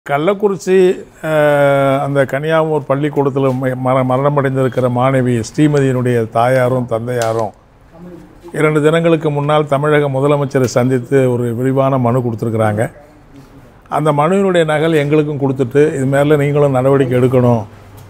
கள்ளக்குறிச்சி அஹ், அந்த கன்னியாகுமரி பள்ளிக்கூடத்தில் ம- மர மரணமடைந்திருக்கிற மாணவி ஸ்ரீமதியினுடைய தாயாரும் தந்தையாரும் இரண்டு தினங்களுக்கு முன்னால் தமிழக முதலமைச்சரை சந்தித்து ஒரு விரிவான மனு கொடுத்துருக்குறாங்க அந்த மனுவினுடைய நகல் எங்களுக்கும் கொடுத்துட்டு இது மேலே நீங்களும் நடவடிக்கை எடுக்கணும்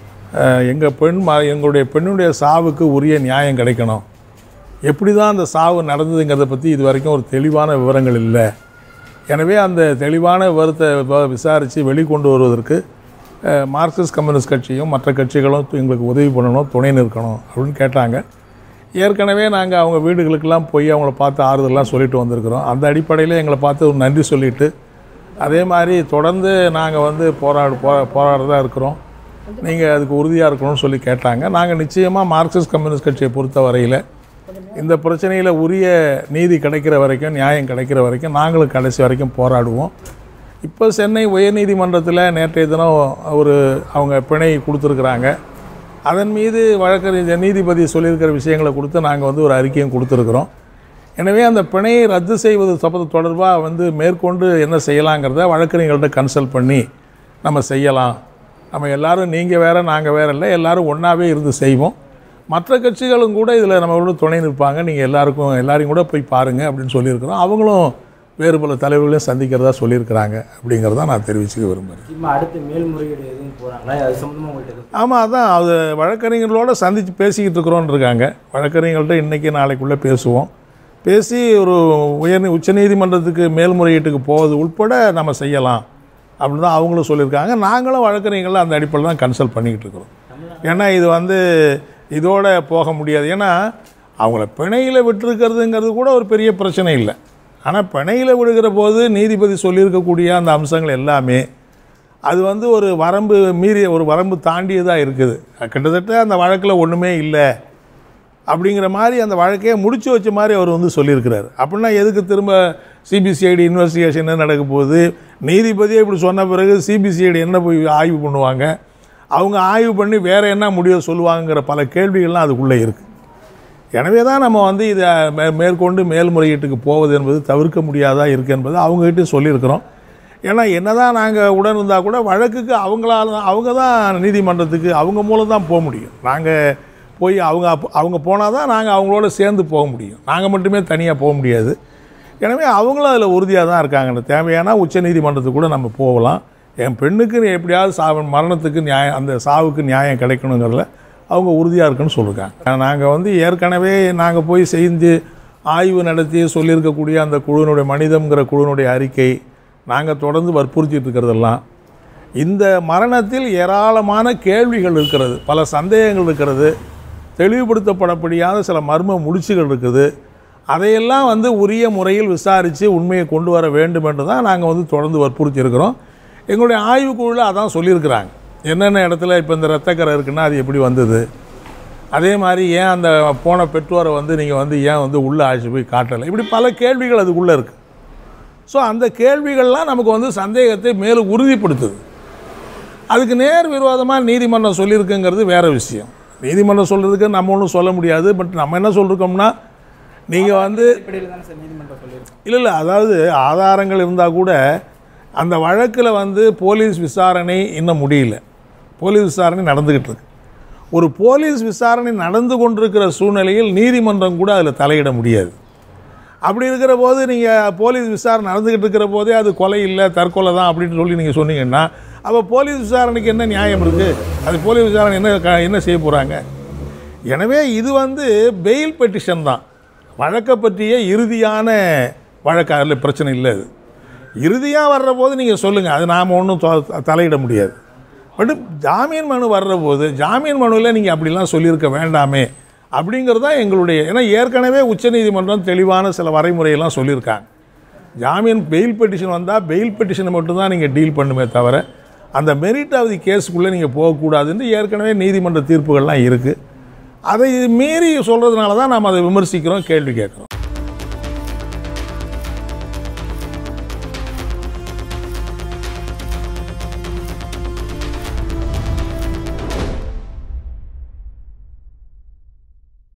எங்கள் பெண் ம எங்களுடைய பெண்ணுடைய சாவுக்கு உரிய நியாயம் கிடைக்கணும் எப்படி தான் அந்த சாவு நடந்ததுங்கிறத பற்றி இது வரைக்கும் ஒரு தெளிவான விவரங்கள் இல்லை எனவே அந்த தெளிவான விவரத்தை வ- விசாரித்து வெளிக்கொண்டு வருவதற்கு அஹ், மார்க்சிஸ்ட் கம்யூனிஸ்ட் கட்சியும் மற்ற கட்சிகளும் எங்களுக்கு உதவி பண்ணணும் துணை நிற்கணும் அப்படின்னு கேட்டாங்க ஏற்கனவே நாங்கள் அவங்க வீடுகளுக்கெல்லாம் போய் அவங்கள பார்த்து ஆறுதல்லாம் சொல்லிட்டு வந்திருக்கிறோம் அந்த அடிப்படையில் எங்களை பார்த்து ஒரு நன்றி சொல்லிட்டு அதே மாதிரி தொடர்ந்து நாங்கள் வந்து போராடு போ போராடுறதா இருக்கிறோம் நீங்கள் அதுக்கு உறுதியாக இருக்கணும்னு சொல்லி கேட்டாங்க நாங்கள் நிச்சயமாக மார்க்சிஸ்ட் கம்யூனிஸ்ட் கட்சியை பொறுத்த வரையில் இந்த பிரச்சனையில் உரிய நீதி கிடைக்கிற வரைக்கும் நியாயம் கிடைக்கிற வரைக்கும் நாங்களும் கடைசி வரைக்கும் போராடுவோம் இப்போ சென்னை உயர்நீதிமன்றத்தில் நேற்றைய தினம் ஒரு அவங்க பிணை கொடுத்துருக்குறாங்க அதன் மீது வழக்கறிஞர் நீதிபதி சொல்லியிருக்கிற விஷயங்களை கொடுத்து நாங்கள் வந்து ஒரு அறிக்கையும் கொடுத்துருக்குறோம் எனவே அந்த பிணையை ரத்து செய்வது சப்பது தொடர்பாக வந்து மேற்கொண்டு என்ன செய்யலாங்கிறத வழக்கறிஞர்கள்ட்ட கன்சல்ட் பண்ணி நம்ம செய்யலாம் நம்ம எல்லாரும் நீங்கள் வேறு நாங்கள் வேறு இல்லை எல்லாரும் ஒன்றாவே இருந்து செய்வோம் மற்ற கட்சிகளும் கூட இதில் நம்மளோட துணை நிற்பாங்க நீங்கள் எல்லாருக்கும் எல்லாரையும் கூட போய் பாருங்கள் அப்படின்னு சொல்லியிருக்கிறோம் அவங்களும் வேறு பல தலைவர்களையும் சந்திக்கிறதா சொல்லியிருக்கிறாங்க அப்படிங்கிறத நான் தெரிவிச்சுக்க விரும்புகிறேன் திரும்ப அடுத்து மேல்முறையீடு எதுவும் போகிறாங்களா அது சம்மந்தமாக உங்கள்கிட்ட எதுவும் ஆமாம் அதான் அது வழக்கறிஞர்களோட சந்தித்து பேசிக்கிட்டு இருக்கிறோன்னு இருக்காங்க வழக்கறிஞர்கள்ட்ட இன்றைக்கி நாளைக்குள்ளே பேசுவோம் பேசி ஒரு உயர் உச்சநீதிமன்றத்துக்கு மேல்முறையீட்டுக்கு போவது உட்பட நம்ம செய்யலாம் அப்படின்னு தான் அவங்களும் சொல்லியிருக்காங்க நாங்களும் வழக்கறிஞர்கள் அந்த அடிப்படையில் தான் கன்சல்ட் பண்ணிக்கிட்டு இருக்கிறோம் ஏன்னா இது வந்து இதோட போக முடியாது ஏன்னா அவங்கள பிணையில் விட்டுருக்கிறதுங்கிறது கூட ஒரு பெரிய பிரச்சனை இல்லை ஆனால் பிணையில் விடுகிற போது நீதிபதி சொல்லியிருக்கக்கூடிய அந்த அம்சங்கள் எல்லாமே அது வந்து ஒரு வரம்பு மீறிய ஒரு வரம்பு தாண்டியதாக இருக்குது கிட்டத்தட்ட அந்த வழக்கில் ஒன்றுமே இல்லை அப்படிங்கிற மாதிரி அந்த வழக்கையே முடிச்சு வச்ச மாதிரி அவர் வந்து சொல்லியிருக்கிறார் அப்படின்னா எதுக்கு திரும்ப சிபிசிஐடி இன்வெஸ்டிகேஷன் என்ன நடக்க போகுது நீதிபதியே இப்படி சொன்ன பிறகு சிபிசிஐடி என்ன போய் ஆய்வு பண்ணுவாங்க அவங்க ஆய்வு பண்ணி வேறு என்ன முடிவு சொல்லுவாங்கங்கிற பல கேள்விகள்லாம் அதுக்குள்ளே இருக்குது எனவே தான் நம்ம வந்து இதை மே மேற்கொண்டு மேல்முறையீட்டுக்கு போவது என்பது தவிர்க்க முடியாதா இருக்குது என்பது அவங்ககிட்ட சொல்லியிருக்கிறோம் ஏன்னா என்னதான் நாங்கள் உடன் இருந்தால் கூட வழக்குக்கு அவங்களால தான் அவங்க தான் நீதிமன்றத்துக்கு அவங்க மூலம் தான் போக முடியும் நாங்கள் போய் அவங்க அப்ப- அவங்க போனால் தான் நாங்கள் அவங்களோட சேர்ந்து போக முடியும் நாங்கள் மட்டுமே தனியாக போக முடியாது எனவே அவங்களும் அதில் உறுதியாக தான் இருக்காங்க தேவையான உச்ச நீதிமன்றத்துக்கு கூட நம்ம போகலாம் என் பெண்ணுக்கு எப்படியாவது சா மரணத்துக்கு நியாயம் அந்த சாவுக்கு நியாயம் கிடைக்கணுங்கிறதுல அவங்க உறுதியாக இருக்குன்னு சொல்லியிருக்காங்க நாங்கள் வந்து ஏற்கனவே நாங்கள் போய் செஞ்சு ஆய்வு நடத்தி சொல்லியிருக்கக்கூடிய அந்த குழுவினுடைய மனிதம்ங்கிற குழுவினுடைய அறிக்கை நாங்கள் தொடர்ந்து வற்புறுத்திட்டு இருக்கிறதெல்லாம் இந்த மரணத்தில் ஏராளமான கேள்விகள் இருக்கிறது பல சந்தேகங்கள் இருக்கிறது தெளிவுபடுத்தப்படப்படியாத சில மர்ம முடிச்சுகள் இருக்குது அதையெல்லாம் வந்து உரிய முறையில் விசாரித்து உண்மையை கொண்டு வர வேண்டும் என்று தான் நாங்கள் வந்து தொடர்ந்து வற்புறுத்தி இருக்கிறோம் எங்களுடைய ஆய்வுக்குழுவில் அதான் சொல்லியிருக்கிறாங்க என்னென்ன இடத்துல இப்போ இந்த ரத்தக்கரை இருக்குன்னா அது எப்படி வந்தது அதே மாதிரி ஏன் அந்த போன பெற்றோரை வந்து நீங்கள் வந்து ஏன் வந்து உள்ளே அழைச்சி போய் காட்டலை இப்படி பல கேள்விகள் அதுக்குள்ளே இருக்குது ஸோ அந்த கேள்விகள்லாம் நமக்கு வந்து சந்தேகத்தை மேலும் உறுதிப்படுத்துது அதுக்கு நேர் விரோதமாக நீதிமன்றம் சொல்லியிருக்குங்கிறது வேற விஷயம் நீதிமன்றம் சொல்கிறதுக்கு நம்ம ஒன்றும் சொல்ல முடியாது பட் நம்ம என்ன சொல்லிருக்கோம்னா நீங்கள் வந்து அடிப்படையில் தானே சார் நீதிமன்றம் சொல்லியிருக்கு இல்லை இல்லை அதாவது ஆதாரங்கள் இருந்தால் கூட அந்த வழக்கில் வந்து போலீஸ் விசாரணை இன்னும் முடியல போலீஸ் விசாரணை நடந்துக்கிட்டு இருக்கு ஒரு போலீஸ் விசாரணை நடந்து கொண்டிருக்கிற சூழ்நிலையில் நீதிமன்றம் கூட அதில் தலையிட முடியாது அப்படி இருக்கிற போது நீங்கள் போலீஸ் விசாரணை நடந்துக்கிட்டு இருக்கிற போதே அது கொலை இல்லை தற்கொலை தான் அப்படின்னு சொல்லி நீங்கள் சொன்னீங்கன்னா அப்போ போலீஸ் விசாரணைக்கு என்ன நியாயம் இருக்குது அது போலீஸ் விசாரணை என்ன க- என்ன செய்ய போகிறாங்க எனவே இது வந்து பெயில் பெட்டிஷன் தான் வழக்கை பற்றிய இறுதியான வழக்கு அதில் பிரச்சனை இல்லை அது இறுதியாக வர்ற போது நீங்கள் சொல்லுங்கள் அது நாம் ஒன்றும் தலையிட முடியாது பட் ஜாமீன் மனு வர்ற போது ஜாமீன் மனுவில் நீங்கள் அப்படிலாம் சொல்லியிருக்க வேண்டாமே அப்படிங்கிறது தான் எங்களுடைய ஏன்னா ஏற்கனவே உச்சநீதிமன்றம் தெளிவான சில வரைமுறையெல்லாம் சொல்லியிருக்காங்க ஜாமீன் பெயில் பெட்டிஷன் வந்தால் பெயில் பெட்டிஷனை மட்டும்தான் நீங்கள் டீல் பண்ணுமே தவிர அந்த மெரிட் ஆஃப் தி கேஸுக்குள்ளே நீங்கள் போகக்கூடாதுன்னு ஏற்கனவே நீதிமன்ற தீர்ப்புகள்லாம் இருக்குது அதை மீறி சொல்கிறதுனால தான் நாம் அதை விமர்சிக்கிறோம் கேள்வி கேட்குறோம்